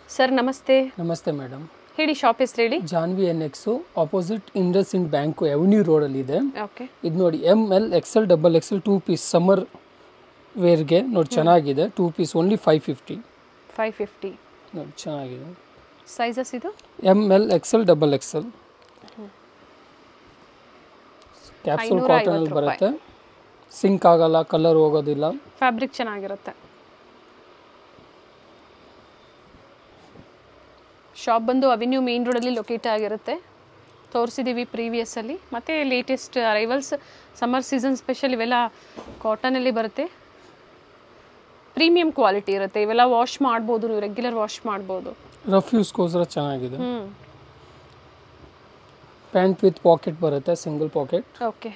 Sir ನಮಸ್ತೆ ನಮಸ್ತೆ madam ಹೇಳಿ ಶಾಪ್ ಹೆಸರು ಹೇಳಿ Janvi N X opposite IndusInd bank avenue ರೋಡಲ್ಲಿ ಇದೆ ಓಕೆ ಇದು ನೋಡಿ M L XL double XL two piece summer ವೇರ್ಗೆ ನೋಡಿ ಚೆನ್ನಾಗಿದೆ two piece only five fifty five fifty ನೋಡಿ ಚೆನ್ನಾಗಿದೆ ಸೈಜಸ್ ಇದು M L XL double XL capsule ಐನೂರ ಕಾಟನಲ್ಲಿ ಐವತ್ತು ಬರುತ್ತೆ ಸಿಂಕ್ ಆಗಲ್ಲ ಕಲರ್ ಹೋಗೋದಿಲ್ಲ ಫ್ಯಾಬ್ರಿಕ್ ಚೆನ್ನಾಗಿರುತ್ತೆ ಶಾಪ್ ಬಂದು ಅವೆನ್ಯೂ ಮೇನ್ ರೋಡಲ್ಲಿ ಲೊಕೇಟ್ ಆಗಿರುತ್ತೆ ತೋರಿಸಿದ್ದೀವಿ ಪ್ರೀವಿಯಸ್ಸಲ್ಲಿ ಮತ್ತು latest arrivals summer season special ಇವೆಲ್ಲ ಕಾಟನಲ್ಲಿ ಬರುತ್ತೆ ಪ್ರೀಮಿಯಂ ಕ್ವಾಲಿಟಿ ಇರುತ್ತೆ ಇವೆಲ್ಲ ವಾಶ್ ಮಾಡ್ಬೋದು ನೀವು ರೆಗ್ಯುಲರ್ ವಾಶ್ ಮಾಡ್ಬೋದು ರಫ್ ಯೂಸ್ಗೋಸ್ಕರ ಚೆನ್ನಾಗಿದೆ ಹ್ಞೂ ಪ್ಯಾಂಟ್ ವಿತ್ ಪಾಕೆಟ್ ಬರುತ್ತೆ single pocket okay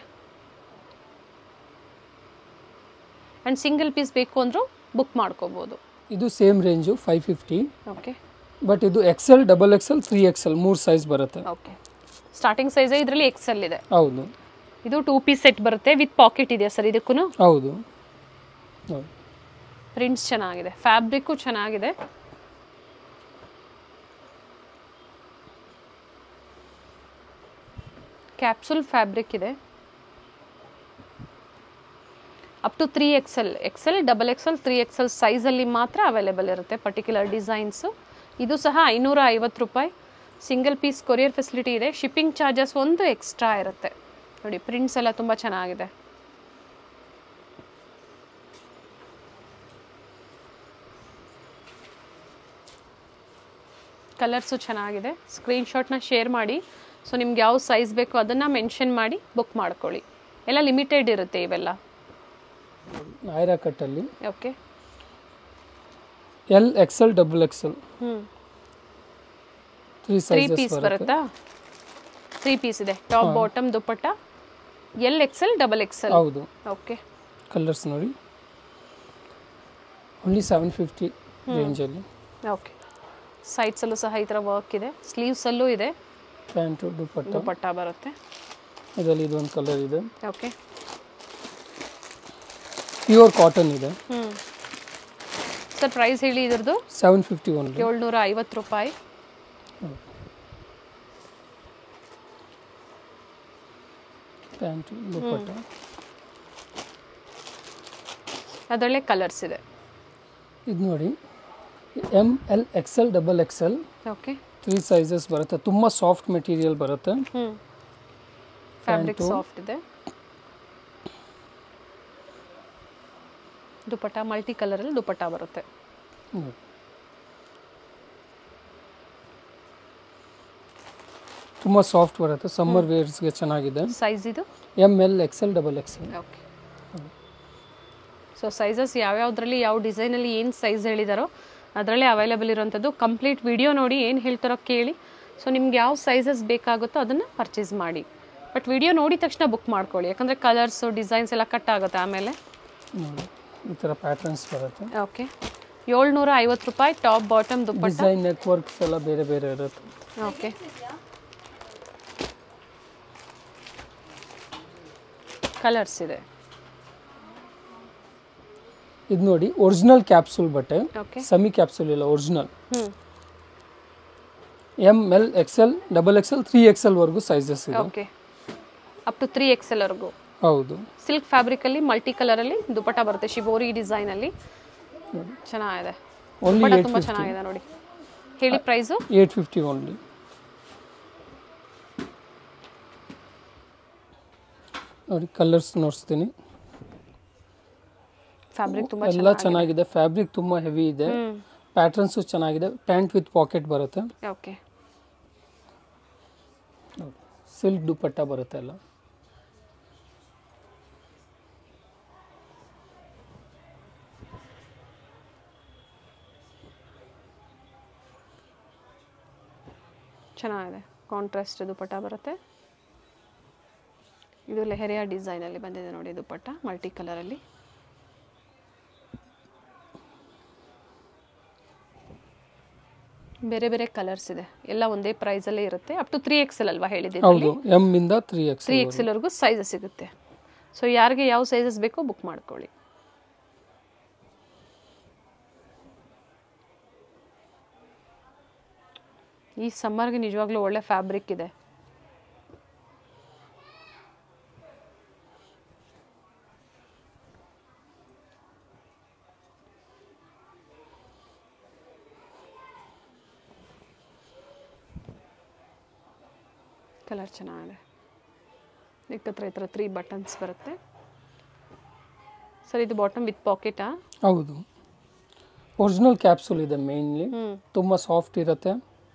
and single piece ಬೇಕು ಅಂದರೂ ಬುಕ್ ಮಾಡ್ಕೋಬೋದು ಇದು same range five fifty okay but ಇದು XL double XL three XL ಮೂರು ಸೈಜ್ ಬರುತ್ತೆ ಓಕೆ ಸ್ಟಾರ್ಟಿಂಗ್ ಸೈಜೇ ಇದರಲ್ಲಿ ಎಕ್ಸೆಲ್ ಇದೆ ಹೌದು ಇದು ಟೂ ಪೀಸ್ ಸೆಟ್ ಬರುತ್ತೆ ವಿತ್ ಪಾಕೆಟ್ ಇದೆ ಸರ್ ಇದಕ್ಕೂ ಹೌದು ಹೌದು ಪ್ರಿಂಟ್ಸ್ ಚೆನ್ನಾಗಿದೆ ಫ್ಯಾಬ್ರಿಕ್ಕು ಚೆನ್ನಾಗಿದೆ ಕ್ಯಾಪ್ಸುಲ್ ಫ್ಯಾಬ್ರಿಕ್ ಇದೆ up to three Excel XL double XL three XL ಸೈಜಲ್ಲಿ ಮಾತ್ರ ಅವೈಲೇಬಲ್ ಇರುತ್ತೆ ಪರ್ಟಿಕ್ಯುಲರ್ ಡಿಸೈನ್ಸು ಇದು ಸಹ ಐನೂರ ಐವತ್ತು ರೂಪಾಯಿ ಸಿಂಗಲ್ ಪೀಸ್ ಕೊರಿಯರ್ ಫೆಸಿಲಿಟಿ ಇದೆ ಶಿಪ್ಪಿಂಗ್ ಚಾರ್ಜಸ್ ಒಂದು ಎಕ್ಸ್ಟ್ರಾ ಇರುತ್ತೆ ನೋಡಿ ಪ್ರಿಂಟ್ಸ್ ಎಲ್ಲ ತುಂಬ ಚೆನ್ನಾಗಿದೆ ಕಲರ್ಸು ಚೆನ್ನಾಗಿದೆ ಸ್ಕ್ರೀನ್ಶಾಟ್ನ ಶೇರ್ ಮಾಡಿ ಸೊ ನಿಮ್ಗೆ ಯಾವ ಸೈಜ್ ಬೇಕೋ ಅದನ್ನು ಮೆನ್ಷನ್ ಮಾಡಿ ಬುಕ್ ಮಾಡ್ಕೊಳ್ಳಿ ಎಲ್ಲ ಲಿಮಿಟೆಡ್ ಇರುತ್ತೆ ಇವೆಲ್ಲ ಐರಾ ಕಟ್ಟಲ್ಲಿ okay L XL double XL ಹ್ಞೂ ತ್ರೀ ತ್ರೀ ಸೈಜಸ್ ಪೀಸ್ ಬರುತ್ತೆ ಬರುತ್ತಾ ತ್ರೀ ಪೀಸ್ ಇದೆ top bottom dupatta L XL double XL ಹೌದು ಓಕೆ ಕಲರ್ಸ್ ನೋಡಿ ಓನ್ಲಿ ಸೆವೆನ್ ಫಿಫ್ಟಿ ರೇಂಜಲ್ಲಿ ಓಕೆ ಸೈಡ್ಸಲ್ಲೂ ಸಹ ಈ ಥರ ವರ್ಕ್ ಇದೆ ಸ್ಲೀವ್ಸಲ್ಲೂ ಇದೆ ಪ್ಯಾಂಟು ದುಪ್ಪಟ್ಟ ದುಪ್ಪಟ್ಟ ಬರುತ್ತೆ ಇದರಲ್ಲಿ ಇದೊಂದು ಕಲರ್ ಇದೆ ಓಕೆ ಪ್ಯೂರ್ ಕಾಟನ್ ಇದೆ ಹ್ಞೂ ಸರ್ ಪ್ರೈಸ್ ಹೇಳಿ ಇದ್ರದ್ದು ಸೆವೆನ್ ಫಿಫ್ಟಿ ಓನ್ಲಿ ಏಳ್ನೂರ ಐವತ್ತು ರೂಪಾಯಿ ಪ್ಯಾಂಟು ದುಪ್ಪಟ್ಟ ಅದರಲ್ಲೇ ಕಲರ್ಸ್ ಇದೆ ಇದು ನೋಡಿ M L XL double XL okay three sizes ಬರುತ್ತೆ ತುಂಬ ಸಾಫ್ಟ್ ಮೆಟೀರಿಯಲ್ ಬರುತ್ತೆ ಹ್ಞೂ ಫ್ಯಾಬ್ರಿಕ್ ಸಾಫ್ಟ್ ಇದೆ ದುಪಟ್ಟ ಮಲ್ಟಿ ಕಲರಲ್ಲಿ ದುಪಟ್ಟ ಬರುತ್ತೆ ಹ್ಮ್. ತುಂಬ ಸಾಫ್ಟ್ ಬರುತ್ತೆ ಸಮ್ಮರ್ ವೇರ್ಸ್ಗೆ ಚೆನ್ನಾಗಿದೆ ಸೈಜ್ ಇದು M L XL double XL okay so sizes ಯಾವ್ಯಾವುದ್ರಲ್ಲಿ ಯಾವ ಡಿಸೈನಲ್ಲಿ ಏನು ಸೈಜ್ ಹೇಳಿದಾರೋ ಅದರಲ್ಲೇ ಅವೈಲೇಬಲ್ ಇರೋವಂಥದ್ದು ಕಂಪ್ಲೀಟ್ ವಿಡಿಯೋ ನೋಡಿ ಏನು ಹೇಳ್ತಾರೋ ಕೇಳಿ ಸೊ ನಿಮ್ಗೆ ಯಾವ ಸೈಜಸ್ ಬೇಕಾಗುತ್ತೋ ಅದನ್ನು ಪರ್ಚೇಸ್ ಮಾಡಿ ಬಟ್ ವಿಡಿಯೋ ನೋಡಿದ ತಕ್ಷಣ ಬುಕ್ ಮಾಡ್ಕೊಳ್ಳಿ ಯಾಕಂದರೆ ಕಲರ್ಸು ಡಿಸೈನ್ಸ್ ಎಲ್ಲ ಕಟ್ ಆಗುತ್ತೆ ಆಮೇಲೆ ನೋಡಿ ಈ ಥರ ಪ್ಯಾಟರ್ನ್ಸ್ ಬರುತ್ತೆ ಓಕೆ ಏಳ್ನೂರ ಐವತ್ತು ರೂಪಾಯಿ top bottom dupatta design networks ಎಲ್ಲ ಬೇರೆ ಬೇರೆ ಇರುತ್ತೆ ಓಕೆ ಕಲರ್ಸ್ ಇದೆ ಇದು ನೋಡಿ ಒರಿಜಿನಲ್ ಕ್ಯಾಪ್ಸೂಲ್ ಬಟ್ಟೆ ಓಕೆ ಸೆಮಿ ಕ್ಯಾಪ್ಸೂಲ್ ಇಲ್ಲ ಒರಿಜಿನಲ್ ಹ್ಞೂ M L XL double XL three XL ವರೆಗೂ ಸೈಜಸ್ ಇದೆ ಓಕೆ ಅಪ್ ಟು ತ್ರೀ ಎಕ್ಸೆಲ್ವರೆಗೂ ಹೌದು ಸಿಲ್ಕ್ ಫ್ಯಾಬ್ರಿಕಲ್ಲಿ ಮಲ್ಟಿ ಕಲರಲ್ಲಿ ದುಪಟ್ಟ ಬರುತ್ತೆ ಶಿಬೋರಿ ಡಿಸೈನಲ್ಲಿ ಚೆನ್ನಾಗಿದೆ ಓನ್ಲಿ ದುಪಟ್ಟ ಏಟ್ ತುಂಬ ಚೆನ್ನಾಗಿದೆ ನೋಡಿ ಹೇಳಿ ಪ್ರೈಸು ಏಟ್ ಫಿಫ್ಟಿ ಓನ್ಲಿ ನೋಡಿ ಕಲರ್ಸ್ ನೋಡಿಸ್ತೀನಿ ಫ್ಯಾಬ್ರಿಕ್ ತುಂಬ ಎಲ್ಲ ಚೆನ್ನಾಗಿದೆ ಫ್ಯಾಬ್ರಿಕ್ ತುಂಬ ಹೆವಿ ಇದೆ ಪ್ಯಾಟರ್ನ್ಸು ಚೆನ್ನಾಗಿದೆ ಪ್ಯಾಂಟ್ ವಿತ್ ಪಾಕೆಟ್ ಬರುತ್ತೆ ಓಕೆ ಸಿಲ್ಕ್ ದುಪ್ಪಟ್ಟ ಬರುತ್ತೆ ಎಲ್ಲ ಚೆನ್ನಾಗಿದೆ ಕಾಂಟ್ರಾಸ್ಟ್ ದುಪಟ್ಟ ಬರುತ್ತೆ ಇದು ಲೆಹರಿಯಾ ಡಿಸೈನಲ್ಲಿ ಬಂದಿದೆ ನೋಡಿ ದುಪಟ್ಟ ಮಲ್ಟಿ ಕಲರಲ್ಲಿ ಬೇರೆ ಬೇರೆ ಕಲರ್ಸ್ ಇದೆ ಎಲ್ಲ ಒಂದೇ ಪ್ರೈಸಲ್ಲೇ ಇರುತ್ತೆ ಅಪ್ ಟು ತ್ರೀ ಎಕ್ಸೆಲ್ ಅಲ್ವಾ ಹೇಳಿದ್ದೀವಿ ಹೌದು ಎಮ್ ಇಂದ ತ್ರೀ ಎಕ್ಸ್ ತ್ರೀ ಎಕ್ಸೆಲ್ವರೆಗೂ ಸೈಜಸ್ ಸಿಗುತ್ತೆ ಸೊ ಯಾರಿಗೆ ಯಾವ ಸೈಜಸ್ ಬೇಕೋ ಬುಕ್ ಮಾಡ್ಕೊಳ್ಳಿ ಈ ಸಮ್ಮರ್ಗೆ ನಿಜವಾಗ್ಲೂ ಒಳ್ಳೆ ಫ್ಯಾಬ್ರಿಕ್ ಇದೆ ಕಲರ್ ಚೆನ್ನಾಗಿದೆ ಇಕ್ಕತ್ರ ಈ ಥರ ತ್ರೀ ಬಟನ್ಸ್ ಬರುತ್ತೆ ಸರ್ ಇದು ಬಾಟಮ್ ವಿತ್ ಪಾಕೆಟಾ ಹೌದು ಒರಿಜಿನಲ್ ಕ್ಯಾಪ್ಸೂಲ್ ಇದೆ ಮೇನ್ಲಿ ಹ್ಞೂ ತುಂಬ ಸಾಫ್ಟ್ ಇರುತ್ತೆ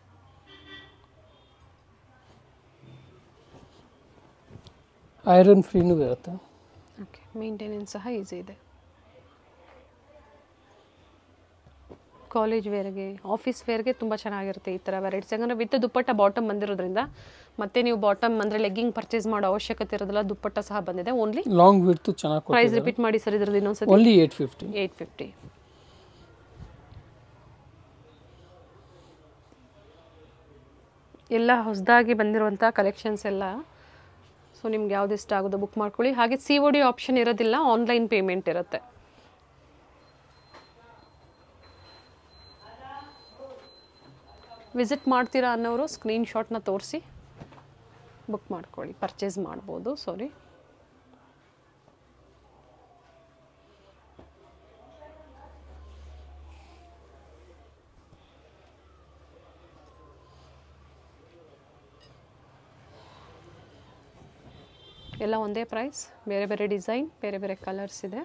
ಐರನ್ ಫ್ರೀನೂ ಇರುತ್ತೆ ಓಕೆ ಮೇಂಟೆನೆನ್ಸ್ ಸಹ ಈಸಿ ಇದೆ ಕಾಲೇಜ್ ವೇರ್ಗೆ ಆಫೀಸ್ ವೇರ್ಗೆ ತುಂಬ ಚೆನ್ನಾಗಿರುತ್ತೆ ಈ ಥರ ವೆರೈಟೀಸ್ ಯಾಕಂದರೆ ವಿತ್ ದುಪ್ಪಟ್ಟ ಬಾಟಮ್ ಬಂದಿರೋದ್ರಿಂದ ಮತ್ತೆ ನೀವು ಬಾಟಮ್ ಅಂದರೆ ಲೆಗ್ಗಿಂಗ್ ಪರ್ಚೇಸ್ ಮಾಡೋ ಅವಶ್ಯಕತೆ ಇರೋದಿಲ್ಲ ದುಪ್ಪಟ್ಟ ಸಹ ಬಂದಿದೆ ಓನ್ಲಿ ಲಾಂಗ್ ವಿಡ್ತು ಚೆನ್ನಾಗಿ ಪ್ರೈಸ್ ಕೊಟ್ಟಿದ್ದಾರೆ ರಿಪೀಟ್ ಮಾಡಿ ಸರ್ ಇದ್ರದ್ದು ಇನ್ನೊಂದ್ಸತಿ only eight fifty eight fifty ಎಲ್ಲ ಹೊಸದಾಗಿ ಬಂದಿರುವಂಥ ಕಲೆಕ್ಷನ್ಸ್ ಎಲ್ಲ ಸೊ ನಿಮ್ಗೆ ಯಾವ್ದು ಇಷ್ಟ ಆಗೋದು ಬುಕ್ ಮಾಡ್ಕೊಳ್ಳಿ ಹಾಗೆ ಸಿ ಒ ಡಿ ಆಪ್ಷನ್ ಇರೋದಿಲ್ಲ ಆನ್ಲೈನ್ ಪೇಮೆಂಟ್ ಇರುತ್ತೆ ವಿಸಿಟ್ ಮಾಡ್ತೀರಾ ಅನ್ನೋರು ಸ್ಕ್ರೀನ್ಶಾಟ್ನ ತೋರಿಸಿ ಬುಕ್ ಮಾಡ್ಕೊಳ್ಳಿ ಪರ್ಚೇಸ್ ಮಾಡ್ಬೋದು ಸಾರಿ ಎಲ್ಲ ಒಂದೇ ಪ್ರೈಸ್ ಬೇರೆ ಬೇರೆ ಡಿಸೈನ್ ಬೇರೆ ಬೇರೆ ಕಲರ್ಸ್ ಇದೆ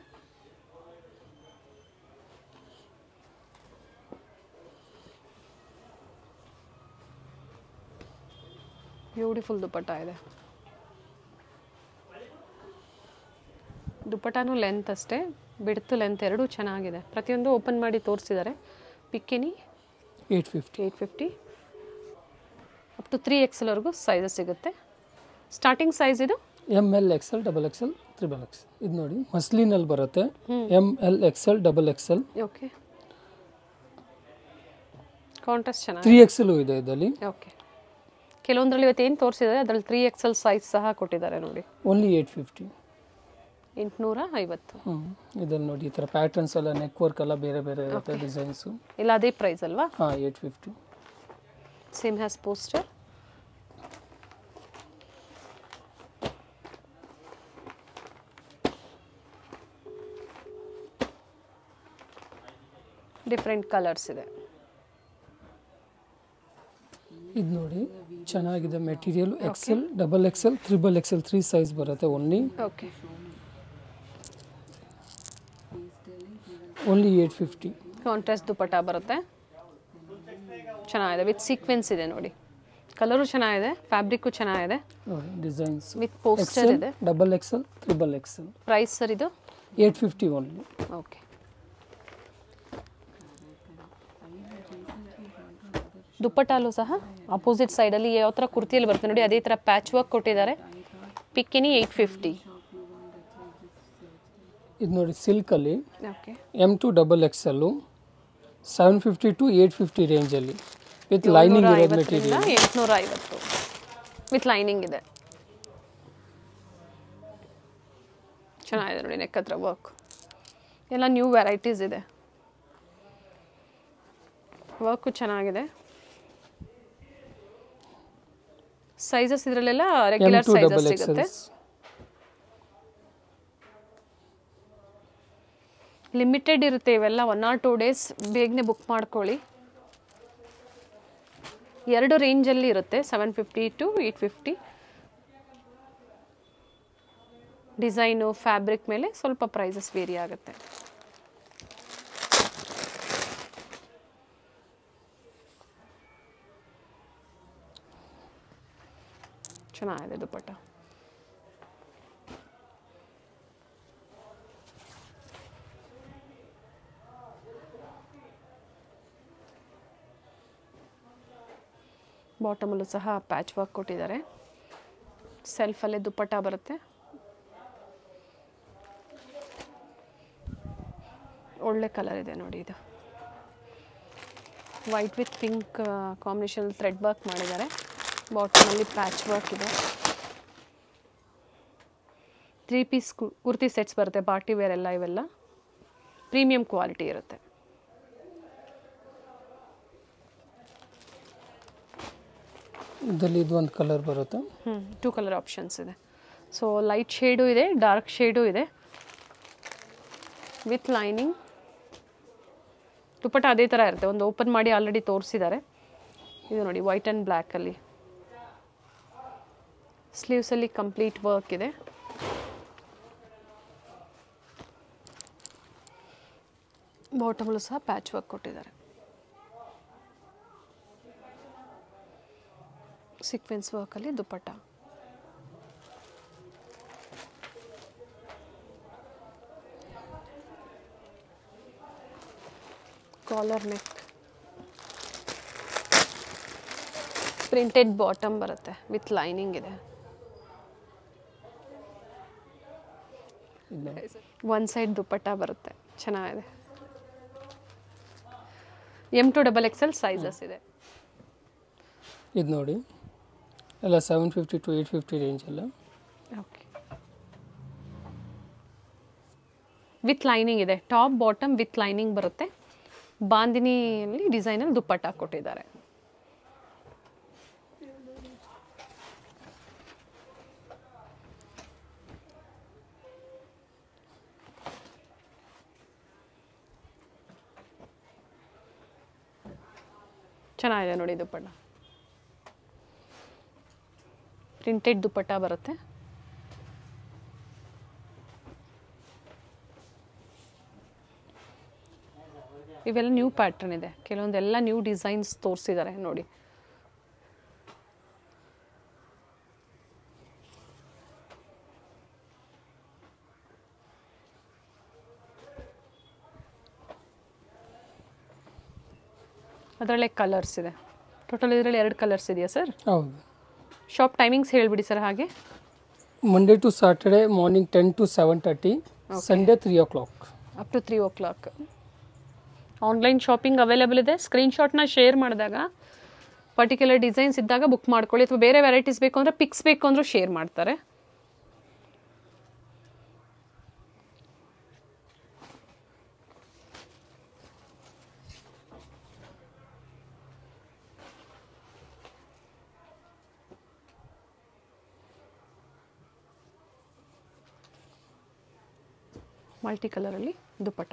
ಬ್ಯೂಟಿಫುಲ್ ದುಪ್ಪಟ್ಟ ಇದೆ ದುಪ್ಪಟನೂ ಲೆಂತ್ ಅಷ್ಟೇ ಬಿಡ್ತು ಲೆಂತ್ ಎರಡೂ ಚೆನ್ನಾಗಿದೆ ಪ್ರತಿಯೊಂದು ಓಪನ್ ಮಾಡಿ ತೋರಿಸಿದ್ದಾರೆ ಪಿಕ್ಕಿನಿ eight fifty eight fifty up to three ಎಕ್ಸ್ವರೆಗೂ ಸೈಜಸ್ ಸಿಗುತ್ತೆ ಸ್ಟಾರ್ಟಿಂಗ್ ಸೈಜ್ ಇದು M L XL double XL triple X ಇದು ನೋಡಿ ಮಸ್ಲಿನಲ್ಲಿ ಬರುತ್ತೆ M L XL double XL okay contrast ಚೆನ್ನಾಗಿ ತ್ರೀ ಎಕ್ಸೆಲ್ ಇದೆ ಇದರಲ್ಲಿ ಓಕೆ ಕೆಲವೊಂದರಲ್ಲಿ ಇವತ್ತು ಏನು ತೋರಿಸಿದ್ದಾರೆ ಅದರಲ್ಲಿ ತ್ರೀ ಎಕ್ಸೆಲ್ ಸೈಜ್ ಸಹ ಕೊಟ್ಟಿದ್ದಾರೆ ನೋಡಿ ಓನ್ಲಿ ಏಯ್ಟ್ ಫಿಫ್ಟಿ ಎಂಟುನೂರ ಐವತ್ತು ಹ್ಞೂ ಇದರಲ್ಲಿ ನೋಡಿ ಈ ಥರ ಪ್ಯಾಟರ್ನ್ಸ್ ಎಲ್ಲ ನೆಕ್ ವರ್ಕ್ ಎಲ್ಲ ಬೇರೆ ಬೇರೆ ಇರುತ್ತೆ ಡಿಸೈನ್ಸು ಇಲ್ಲ ಅದೇ ಪ್ರೈಸ್ ಅಲ್ವಾ ಹಾಂ eight fifty same has poster different colours ಇದೆ ಇದು ನೋಡಿ ಚೆನ್ನಾಗಿದೆ material XL double XL triple XL three size ಬರುತ್ತೆ only okay only eight fifty contrast dupatta ಬರುತ್ತೆ ಚೆನ್ನಾಗಿದೆ ವಿತ್ ಸೀಕ್ವೆನ್ಸ್ ಇದೆ ನೋಡಿ ಕಲರು ಚೆನ್ನಾಗಿದೆ ಫ್ಯಾಬ್ರಿಕ್ಕು ಚೆನ್ನಾಗಿದೆ ನೋಡಿ ಡಿಸೈನ್ಸ್ ವಿತ್ ಪೋಸ್ಟರ್ ಎಕ್ಸೆಲ್ ಇದೆ double XL triple XL price sir ಇದು ಏಯ್ಟ್ ಫಿಫ್ಟಿ ಓನ್ಲಿ ಓಕೆ ದುಪ್ಪಟ್ಟಾಲು ಸಹ ಅಪೋಸಿಟ್ ಸೈಡಲ್ಲಿ ಯಾವ ಥರ ಕುರ್ತಿಯಲ್ಲಿ ಬರುತ್ತೆ ನೋಡಿ ಅದೇ ಥರ ಪ್ಯಾಚ್ ವರ್ಕ್ ಕೊಟ್ಟಿದ್ದಾರೆ ಪಿಕ್ಕಿನಿ ಏಯ್ಟ್ ಫಿಫ್ಟಿ ಇದು ನೋಡಿ ಸಿಲ್ಕಲ್ಲಿ okay M to double XL seven fifty to eight fifty ರೇಂಜಲ್ಲಿ ವಿತ್ ಲೈನಿಂಗ್ ಇರೋದು ಮೆಟೀರಿಯಲ್ ಎಂಟುನೂರ ಐವತ್ತು ವಿತ್ ಲೈನಿಂಗ್ ಇದೆ ಚೆನ್ನಾಗಿದೆ ನೋಡಿ ನೆಕ್ ಹತ್ರ ವರ್ಕ್ ಎಲ್ಲ ನ್ಯೂ ವೆರೈಟೀಸ್ ಇದೆ ವರ್ಕು ಚೆನ್ನಾಗಿದೆ ಸೈಜಸ್ ಇದರಲ್ಲೆಲ್ಲ M regular to sizes double ಸಿಗುತ್ತೆ ಎಕ್ಸೆಲ್ಸ್ ಲಿಮಿಟೆಡ್ ಇರುತ್ತೆ ಇವೆಲ್ಲ ಒನ್ ಆರ್ ಟೂ ಡೇಸ್ ಬೇಗನೆ ಬುಕ್ ಮಾಡ್ಕೊಳ್ಳಿ ಎರಡು ರೇಂಜಲ್ಲಿ ಇರುತ್ತೆ seven fifty to eight fifty design fabric ಮೇಲೆ ಸ್ವಲ್ಪ ಪ್ರೈಸಸ್ ವೇರಿ ಆಗುತ್ತೆ ಚೆನ್ನಾಗಿದೆ ದುಪ್ಪಟ್ಟ ಬಾಟಮಲ್ಲೂ ಸಹ ಪ್ಯಾಚ್ ವರ್ಕ್ ಕೊಟ್ಟಿದ್ದಾರೆ ಸೆಲ್ಫಲ್ಲೇ ದುಪ್ಪಟ್ಟ ಬರುತ್ತೆ ಒಳ್ಳೆ ಕಲರ್ ಇದೆ ನೋಡಿ ಇದು white with pink combination thread work ಮಾಡಿದ್ದಾರೆ ಬಾಟಮಲ್ಲಿ ಪ್ಯಾಚ್ ವರ್ಕ್ ಇದೆ ತ್ರೀ ಪೀಸ್ ಕುರ್ತಿ ಸೆಟ್ಸ್ ಬರುತ್ತೆ ಪಾರ್ಟಿ ವೇರ್ ಎಲ್ಲ ಇವೆಲ್ಲ ಪ್ರೀಮಿಯಂ ಕ್ವಾಲಿಟಿ ಇರುತ್ತೆ ಇದರಲ್ಲಿ ಇದು ಒಂದು ಕಲರ್ ಬರುತ್ತೆ ಹ್ಞೂ ಟೂ ಕಲರ್ ಆಪ್ಷನ್ಸ್ ಇದೆ ಸೊ ಲೈಟ್ ಶೇಡು ಇದೆ ಡಾರ್ಕ್ ಶೇಡು ಇದೆ ವಿತ್ ಲೈನಿಂಗ್ ದುಪ್ಪಟ್ಟ ಅದೇ ಥರ ಇರುತ್ತೆ ಒಂದು ಓಪನ್ ಮಾಡಿ ಆಲ್ರೆಡಿ ತೋರಿಸಿದ್ದಾರೆ ಇದು ನೋಡಿ ವೈಟ್ ಆ್ಯಂಡ್ ಬ್ಲ್ಯಾಕಲ್ಲಿ ಸ್ಲೀವ್ಸಲ್ಲಿ ಕಂಪ್ಲೀಟ್ ವರ್ಕ್ ಇದೆ ಬಾಟಮಲ್ಲೂ ಸಹ ಪ್ಯಾಚ್ ವರ್ಕ್ ಕೊಟ್ಟಿದ್ದಾರೆ ಸೀಕ್ವೆನ್ಸ್ ವರ್ಕಲ್ಲಿ dupatta collar neck printed bottom ಬರುತ್ತೆ ವಿತ್ ಲೈನಿಂಗ್ ಇದೆ ಇಲ್ಲ ಒನ್ ಸೈಡ್ ದುಪ್ಪಟ್ಟ ಬರುತ್ತೆ ಚೆನ್ನಾಗಿದೆ M to double XL sizes ಇದೆ ಇದು ನೋಡಿ ಎಲ್ಲ seven fifty to eight fifty ರೇಂಜಲ್ಲ ಓಕೆ ವಿತ್ ಲೈನಿಂಗ್ ಇದೆ ಟಾಪ್ ಬಾಟಮ್ ವಿತ್ ಲೈನಿಂಗ್ ಬರುತ್ತೆ ಬಾಂದಿನಿಯಲ್ಲಿ ಡಿಸೈನಲ್ಲಿ ದುಪ್ಪಟ್ಟ ಕೊಟ್ಟಿದ್ದಾರೆ ಚೆನ್ನಾಗಿದೆ ನೋಡಿ ದುಪ್ಪಟ್ಟ ಪ್ರಿಂಟೆಡ್ ದುಪ್ಪಟ್ಟ ಬರುತ್ತೆ ಇವೆಲ್ಲ ನ್ಯೂ ಪ್ಯಾಟ್ರನ್ ಇದೆ ಕೆಲವೊಂದೆಲ್ಲ ನ್ಯೂ ಡಿಸೈನ್ಸ್ ತೋರಿಸಿದ್ದಾರೆ ನೋಡಿ ಅದರಲ್ಲೇ ಕಲರ್ಸ್ ಇದೆ ಟೋಟಲ್ ಇದರಲ್ಲಿ ಎರಡು ಕಲರ್ಸ್ ಇದೆಯಾ ಸರ್ ಹೌದು ಶಾಪ್ ಟೈಮಿಂಗ್ಸ್ ಹೇಳಿಬಿಡಿ ಸರ್ ಹಾಗೆ Monday to Saturday morning ten to seven thirty Sunday three o'clock up to three o'clock online shopping available ಇದೆ ಸ್ಕ್ರೀನ್ಶಾಟ್ನ ಶೇರ್ ಮಾಡಿದಾಗ ಪರ್ಟಿಕ್ಯುಲರ್ ಡಿಸೈನ್ಸ್ ಇದ್ದಾಗ ಬುಕ್ ಮಾಡ್ಕೊಳ್ಳಿ ಅಥವಾ ಬೇರೆ ವೆರೈಟೀಸ್ ಬೇಕು ಅಂದರೆ ಪಿಕ್ಸ್ ಬೇಕು ಅಂದರೂ ಶೇರ್ ಮಾಡ್ತಾರೆ ಮಲ್ಟಿ ಕಲರಲ್ಲಿ ದುಪ್ಪಟ್ಟ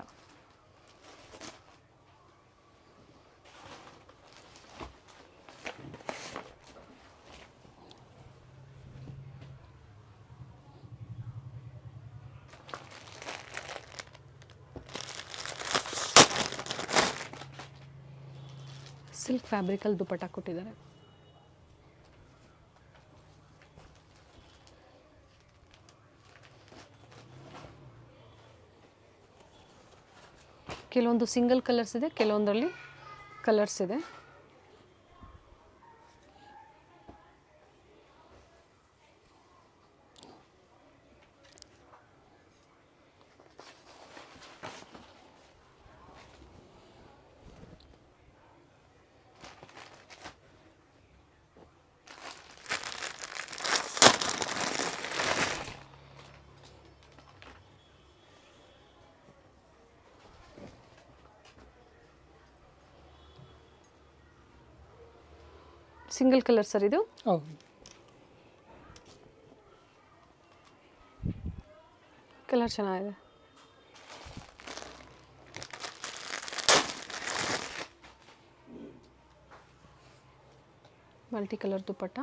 ಸಿಲ್ಕ್ ಫ್ಯಾಬ್ರಿಕಲ್ಲಿ ದುಪ್ಪಟ್ಟ ಕೊಟ್ಟಿದ್ದಾರೆ ಕೆಲವೊಂದು ಸಿಂಗಲ್ ಕಲರ್ಸ್ ಇದೆ ಕೆಲವೊಂದರಲ್ಲಿ ಕಲರ್ಸ್ ಇದೆ ಸಿಂಗಲ್ ಕಲರ್ ಸರ್ ಇದು ಹೌದು ಕಲರ್ ಚೆನ್ನಾಗಿದೆ multi colour dupatta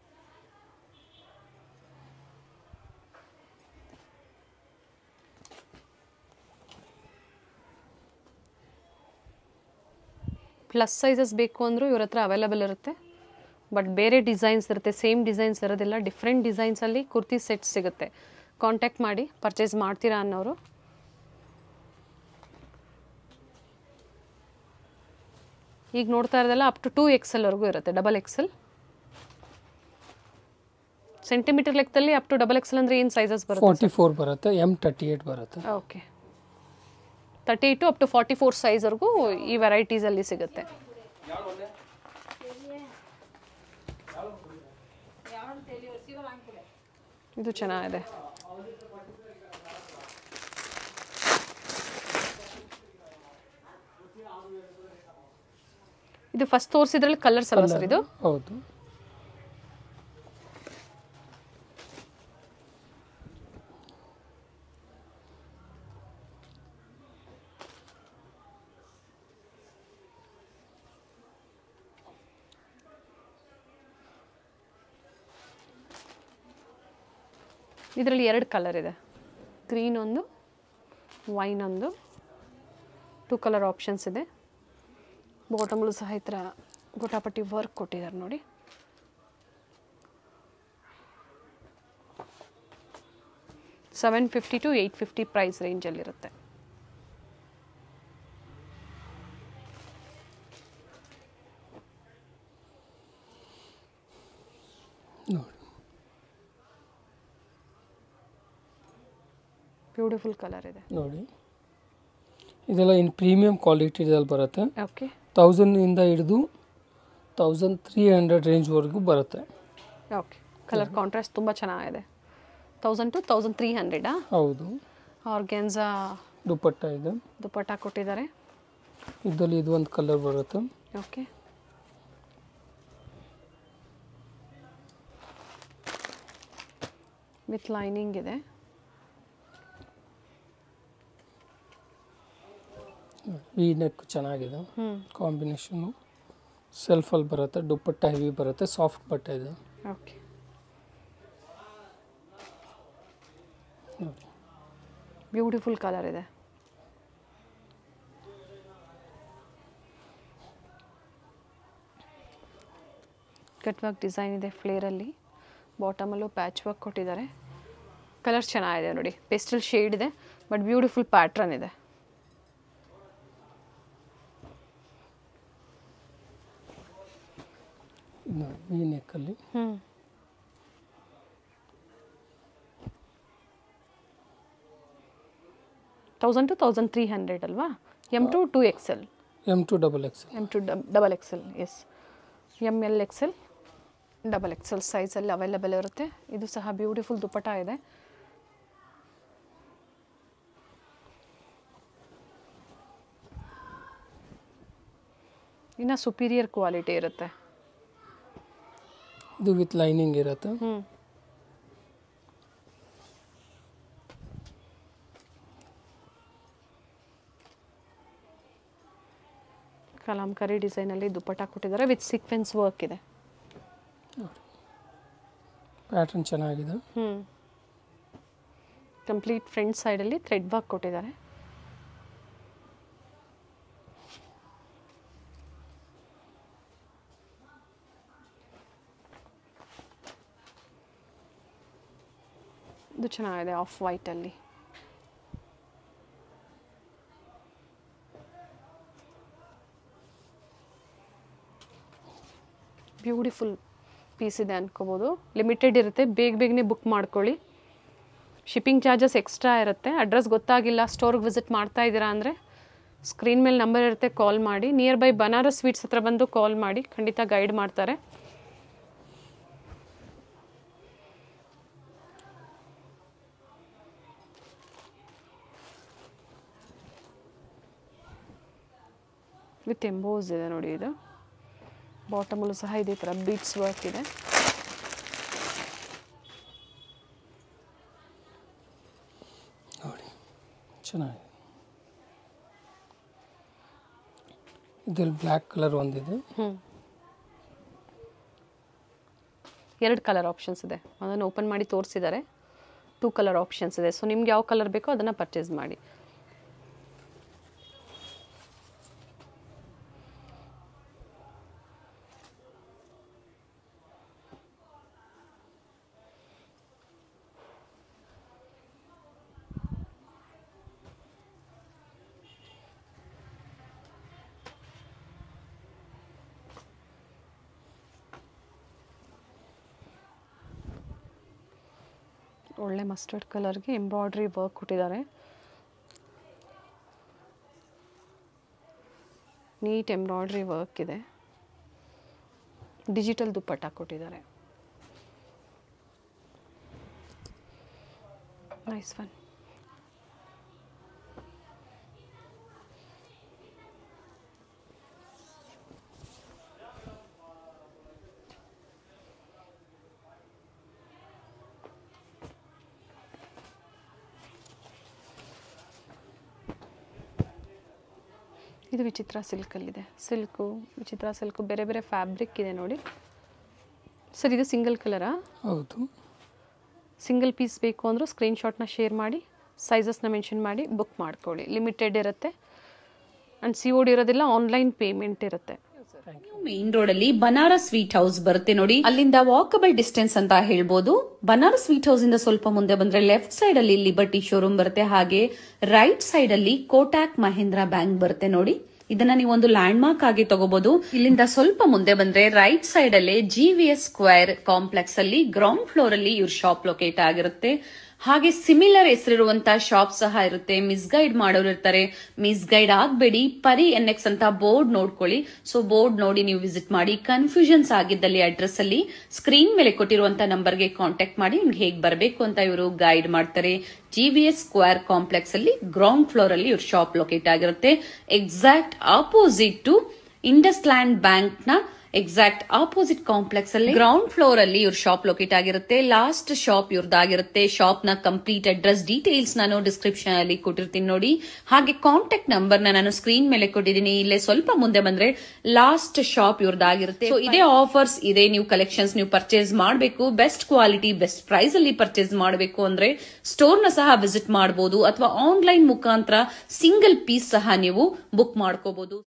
plus sizes ಬೇಕು ಅಂದರೂ ಇವ್ರ ಹತ್ರ ಅವೈಲೇಬಲ್ ಇರುತ್ತೆ ಬಟ್ ಬೇರೆ ಡಿಸೈನ್ಸ್ ಇರುತ್ತೆ ಸೇಮ್ ಡಿಸೈನ್ಸ್ ಇರೋದಿಲ್ಲ ಡಿಫ್ರೆಂಟ್ ಡಿಸೈನ್ಸಲ್ಲಿ ಕುರ್ತಿ ಸೆಟ್ ಸಿಗುತ್ತೆ ಕಾಂಟ್ಯಾಕ್ಟ್ ಮಾಡಿ ಪರ್ಚೇಸ್ ಮಾಡ್ತೀರಾ ಅನ್ನೋರು ಈಗ ನೋಡ್ತಾ ಇರೋದೆಲ್ಲ ಅಪ್ ಟು ಟೂ ಎಕ್ಸೆಲ್ವರೆಗೂ ಇರುತ್ತೆ ಡಬಲ್ ಎಕ್ಸೆಲ್ ಸೆಂಟಿಮೀಟರ್ ಲೆಕ್ಕದಲ್ಲಿ ಅಪ್ ಟು ಡಬಲ್ ಎಕ್ಸೆಲ್ ಅಂದರೆ ಏನು ಸೈಜಸ್ ಬರುತ್ತೆ ಫಾರ್ಟಿ ಫೋರ್ ಬರುತ್ತೆ ಎಮ್ ತರ್ಟಿ ಏಯ್ಟ್ ಬರುತ್ತೆ okay thirty two up to forty four ಸೈಜ್ವರೆಗೂ ಈ ವೆರೈಟೀಸಲ್ಲಿ ಸಿಗುತ್ತೆ ಇದು ಚೆನ್ನಾಗಿದೆ ಇದು ಫಸ್ಟ್ ತೋರಿಸಿದ್ರಲ್ಲಿ ಕಲರ್ಸ್ ಅಲ್ಲ ಸರ್ ಇದು ಹೌದು ಇದರಲ್ಲಿ ಎರಡು ಕಲರ್ ಇದೆ ಗ್ರೀನ್ ಒಂದು ವೈನ್ ಒಂದು ಟೂ ಕಲರ್ ಆಪ್ಷನ್ಸ್ ಇದೆ ಬಾಟಮ್ಲು ಸಹ ಈ ಥರ ಗೋಟಾಪಟ್ಟಿ ವರ್ಕ್ ಕೊಟ್ಟಿದ್ದಾರೆ ನೋಡಿ seven fifty to eight fifty price ರೇಂಜಲ್ಲಿರುತ್ತೆ ನೋಡಿ ಬ್ಯೂಟಿಫುಲ್ ಕಲರ್ ಇದೆ ನೋಡಿ ಇದೆಲ್ಲ ಇನ್ ಪ್ರೀಮಿಯಂ ಕ್ವಾಲಿಟಿದಲ್ಲಿ ಬರುತ್ತೆ ಓಕೆ ತೌಸಂಡಿಂದ ಹಿಡಿದು ತೌಸಂಡ್ ತ್ರೀ ಹಂಡ್ರೆಡ್ ರೇಂಜ್ವರೆಗೂ ಬರುತ್ತೆ ಓಕೆ ಕಲರ್ ಕಾಂಟ್ರಾಸ್ಟ್ ತುಂಬ ಚೆನ್ನಾಗಿದೆ ತೌಸಂಡ್ ಟು ತೌಸಂಡ್ ತ್ರೀ ಹಂಡ್ರೆಡಾ ಹೌದು ಆರ್ಗ್ಯಾನ್ಸಾ ದುಪ್ಪಟ್ಟ ಇದೆ ದುಪ್ಪಟ್ಟ ಕೊಟ್ಟಿದ್ದಾರೆ ಇದರಲ್ಲಿ ಇದು ಒಂದು ಕಲರ್ ಬರುತ್ತೆ ಓಕೆ ವಿತ್ ಲೈನಿಂಗ್ ಇದೆ ಈ ನೆಕ್ ಚೆನ್ನಾಗಿದೆ ಹ್ಞೂ ಕಾಂಬಿನೇಷನ್ನು ಸೆಲ್ಫಲ್ಲಿ ಬರುತ್ತೆ ದುಪ್ಪಟ್ಟ ಹೆವಿ ಬರುತ್ತೆ ಸಾಫ್ಟ್ ಬಟ್ಟೆ ಇದೆ ಓಕೆ ನೋಡಿ ಬ್ಯೂಟಿಫುಲ್ ಕಲರ್ ಇದೆ ಕಟ್ ವರ್ಕ್ ಡಿಸೈನ್ ಇದೆ ಫ್ಲೇರಲ್ಲಿ ಬಾಟಮಲ್ಲೂ ಪ್ಯಾಚ್ ವರ್ಕ್ ಕೊಟ್ಟಿದ್ದಾರೆ ಕಲರ್ ಚೆನ್ನಾಗಿದೆ ನೋಡಿ ಪೆಸ್ಟಲ್ ಶೇಡ್ ಇದೆ ಬಟ್ ಬ್ಯೂಟಿಫುಲ್ ಪ್ಯಾಟ್ರನ್ ಇದೆ ಇದು ನೋಡಿ ಈ ನೆಕ್ಕಲ್ಲಿ ಹ್ಞೂ thousand two thousand three hundred ಅಲ್ವಾ M to two XL M to double X M to double XL S M L XL double XL ಸೈಜಲ್ಲಿ ಅವೈಲೇಬಲ್ ಇರುತ್ತೆ ಇದು ಸಹ ಬ್ಯೂಟಿಫುಲ್ ದುಪ್ಪಟ ಇದೆ ಇನ್ನು ಸುಪೀರಿಯರ್ ಕ್ವಾಲಿಟಿ ಇರುತ್ತೆ ಇದು ವಿತ್ ಲೈನಿಂಗ್ ಇರುತ್ತೆ ಹ್ಞೂ ಕಲಾಂಕರಿ ಡಿಸೈನಲ್ಲಿ ದುಪ್ಪಟ್ಟ ಕೊಟ್ಟಿದ್ದಾರೆ ವಿತ್ ಸೀಕ್ವೆನ್ಸ್ ವರ್ಕ್ ಇದೆ ಪ್ಯಾಟ್ರನ್ ಚೆನ್ನಾಗಿದೆ ಹ್ಞೂ ಕಂಪ್ಲೀಟ್ ಫ್ರಂಟ್ ಸೈಡಲ್ಲಿ ಥ್ರೆಡ್ ವರ್ಕ್ ಕೊಟ್ಟಿದ್ದಾರೆ ಇದು ಚೆನ್ನಾಗಿದೆ ಆಫ್ ವೈಟಲ್ಲಿ ಬ್ಯೂಟಿಫುಲ್ ಪೀಸ್ ಇದೆ ಅನ್ಕೋಬೋದು ಲಿಮಿಟೆಡ್ ಇರುತ್ತೆ ಬೇಗ ಬೇಗನೆ ಬುಕ್ ಮಾಡ್ಕೊಳ್ಳಿ ಶಿಪ್ಪಿಂಗ್ ಚಾರ್ಜಸ್ ಎಕ್ಸ್ಟ್ರಾ ಇರುತ್ತೆ ಅಡ್ರೆಸ್ ಗೊತ್ತಾಗಿಲ್ಲ ಸ್ಟೋರ್ಗೆ ವಿಸಿಟ್ ಮಾಡ್ತಾ ಇದ್ದೀರಾ ಅಂದರೆ ಸ್ಕ್ರೀನ್ ಮೇಲೆ ನಂಬರ್ ಇರುತ್ತೆ ಕಾಲ್ ಮಾಡಿ ನಿಯರ್ ಬೈ ಬನಾರಸ್ ಸ್ವೀಟ್ಸ್ ಹತ್ರ ಬಂದು ಕಾಲ್ ಮಾಡಿ ಖಂಡಿತ ಗೈಡ್ ಮಾಡ್ತಾರೆ ವಿತ್ ಎಂಬೋಸ್ ಇದೆ ನೋಡಿ ಇದು ಬಾಟಮಲ್ಲೂ ಸಹ ಇದೇ ಥರ ಬೀಟ್ಸ್ ವರ್ಕ್ ಇದೆ ನೋಡಿ ಚೆನ್ನಾಗಿದೆ ಇದ್ರಲ್ಲಿ ಬ್ಲ್ಯಾಕ್ ಕಲರ್ ಒಂದಿದೆ ಹ್ಞೂ ಎರಡು ಕಲರ್ ಆಪ್ಷನ್ಸ್ ಇದೆ ಅದನ್ನು ಓಪನ್ ಮಾಡಿ ತೋರಿಸಿದ್ದಾರೆ ಟೂ ಕಲರ್ ಆಪ್ಷನ್ಸ್ ಇದೆ ಸೊ ನಿಮ್ಗೆ ಯಾವ ಕಲರ್ ಬೇಕೋ ಅದನ್ನು ಪರ್ಚೇಸ್ ಮಾಡಿ ಒಳ್ಳೆ ಮಸ್ಟರ್ಡ್ ಕಲರ್ಗೆ ಎಂಬ್ರಾಯ್ಡ್ರಿ ವರ್ಕ್ ಕೊಟ್ಟಿದ್ದಾರೆ ನೀಟ್ ಎಂಬ್ರಾಯ್ಡ್ರಿ ವರ್ಕ್ ಇದೆ ಡಿಜಿಟಲ್ ದುಪ್ಪಟ್ಟ ಕೊಟ್ಟಿದ್ದಾರೆ ನೈಸ್ ಒನ್ ಇದು ವಿಚಿತ್ರ ಸಿಲ್ಕಲ್ಲಿದೆ ಸಿಲ್ಕು ವಿಚಿತ್ರ ಸಿಲ್ಕು ಬೇರೆ ಬೇರೆ ಫ್ಯಾಬ್ರಿಕ್ ಇದೆ ನೋಡಿ ಸರ್ ಇದು ಸಿಂಗಲ್ ಕಲರಾ ಹೌದು ಸಿಂಗಲ್ ಪೀಸ್ ಬೇಕು ಅಂದರೂ ಸ್ಕ್ರೀನ್ಶಾಟ್ನ ಶೇರ್ ಮಾಡಿ ಸೈಜಸ್ನ ಮೆನ್ಷನ್ ಮಾಡಿ ಬುಕ್ ಮಾಡ್ಕೊಳ್ಳಿ ಲಿಮಿಟೆಡ್ ಇರುತ್ತೆ ಆ್ಯಂಡ್ ಸಿ ಒ ಡಿ ಇರೋದಿಲ್ಲ ಆನ್ಲೈನ್ ಪೇಮೆಂಟ್ ಇರುತ್ತೆ ಮೇನ್ ರೋಡ್ ಅಲ್ಲಿ ಬನಾರಸ್ ಸ್ವೀಟ್ ಹೌಸ್ ಬರುತ್ತೆ ನೋಡಿ ಅಲ್ಲಿಂದ ವಾಕಬಲ್ ಡಿಸ್ಟೆನ್ಸ್ ಅಂತ ಹೇಳ್ಬೋದು ಬನಾರಸ್ ಸ್ವೀಟ್ ಹೌಸ್ ಇಂದ ಸ್ವಲ್ಪ ಮುಂದೆ ಬಂದ್ರೆ ಲೆಫ್ಟ್ ಸೈಡ್ ಅಲ್ಲಿ ಲಿಬರ್ಟಿ ಶೋರೂಮ್ ಬರುತ್ತೆ ಹಾಗೆ ರೈಟ್ ಸೈಡ್ ಅಲ್ಲಿ ಕೋಟಾಕ್ ಮಹೇಂದ್ರ ಬ್ಯಾಂಕ್ ಬರುತ್ತೆ ನೋಡಿ ಇದನ್ನ ನೀವು ಒಂದು ಲ್ಯಾಂಡ್ ಮಾರ್ಕ್ ಆಗಿ ತಗೋಬಹುದು ಇಲ್ಲಿಂದ ಸ್ವಲ್ಪ ಮುಂದೆ ಬಂದ್ರೆ ರೈಟ್ ಸೈಡ್ ಅಲ್ಲೇ G V S square complex ಅಲ್ಲಿ ಗ್ರೌಂಡ್ ಫ್ಲೋರ್ ಅಲ್ಲಿ ಇವ್ರ ಶಾಪ್ ಲೊಕೇಟ್ ಆಗಿರುತ್ತೆ ಹಾಗೆ ಸಿಮಿಲರ್ ಹೆಸರಿರುವಂತಹ ಶಾಪ್ ಸಹ ಇರುತ್ತೆ ಮಿಸ್ಗೈಡ್ ಮಾಡೋರು ಇರ್ತಾರೆ ಮಿಸ್ಗೈಡ್ ಆಗಬೇಡಿ ಪರಿ ಎನ್ ಎಕ್ಸ್ ಅಂತ ಬೋರ್ಡ್ ನೋಡ್ಕೊಳ್ಳಿ ಸೊ ಬೋರ್ಡ್ ನೋಡಿ ನೀವು ವಿಸಿಟ್ ಮಾಡಿ ಕನ್ಫ್ಯೂಷನ್ಸ್ ಆಗಿದ್ದಲ್ಲಿ ಅಡ್ರೆಸ್ ಅಲ್ಲಿ ಸ್ಕ್ರೀನ್ ಮೇಲೆ ಕೊಟ್ಟಿರುವಂತಹ ನಂಬರ್ಗೆ ಕಾಂಟ್ಯಾಕ್ಟ್ ಮಾಡಿ ನಿಮ್ಗೆ ಹೇಗೆ ಬರಬೇಕು ಅಂತ ಇವರು ಗೈಡ್ ಮಾಡ್ತಾರೆ G V S square complex ಅಲ್ಲಿ ಗ್ರೌಂಡ್ ಫ್ಲೋರ್ ಅಲ್ಲಿ ಇವ್ರ ಶಾಪ್ ಲೊಕೇಟ್ ಆಗಿರುತ್ತೆ exact opposite to IndusInd bank ನ ಎಕ್ಸಾಕ್ಟ್ ಆಪೋಸಿಟ್ ಕಾಂಪ್ಲೆಕ್ಸ್ ಅಲ್ಲಿ ಗ್ರೌಂಡ್ ಫ್ಲೋರ್ ಅಲ್ಲಿ ಇವ್ರ ಶಾಪ್ ಲೊಕೇಟ್ ಆಗಿರುತ್ತೆ ಲಾಸ್ಟ್ ಶಾಪ್ ಇವ್ರದ್ದಾಗಿರುತ್ತೆ ಶಾಪ್ ನ ಕಂಪ್ಲೀಟ್ ಅಡ್ರೆಸ್ ಡೀಟೇಲ್ಸ್ ನಾನು ಡಿಸ್ಕ್ರಿಪ್ಷನ್ ಅಲ್ಲಿ ಕೊಟ್ಟಿರ್ತೀನಿ ನೋಡಿ ಹಾಗೆ ಕಾಂಟ್ಯಾಕ್ಟ್ ನಂಬರ್ ನ ನಾನು ಸ್ಕ್ರೀನ್ ಮೇಲೆ ಕೊಟ್ಟಿದ್ದೀನಿ ಇಲ್ಲೇ ಸ್ವಲ್ಪ ಮುಂದೆ ಬಂದ್ರೆ ಲಾಸ್ಟ್ ಶಾಪ್ ಇವ್ರದ್ದಾಗಿರುತ್ತೆ ಸೊ ಇದೇ ಆಫರ್ಸ್ ಇದೆ ನೀವು ಕಲೆಕ್ಷನ್ಸ್ ನೀವು ಪರ್ಚೇಸ್ ಮಾಡಬೇಕು ಬೆಸ್ಟ್ ಕ್ವಾಲಿಟಿ ಬೆಸ್ಟ್ ಪ್ರೈಸ್ ಅಲ್ಲಿ ಪರ್ಚೇಸ್ ಮಾಡಬೇಕು ಅಂದ್ರೆ ಸ್ಟೋರ್ ನ ಸಹ ವಿಸಿಟ್ ಮಾಡಬಹುದು ಅಥವಾ ಆನ್ಲೈನ್ ಮುಖಾಂತರ ಸಿಂಗಲ್ ಪೀಸ್ ಸಹ ನೀವು ಬುಕ್ ಮಾಡ್ಕೋಬಹುದು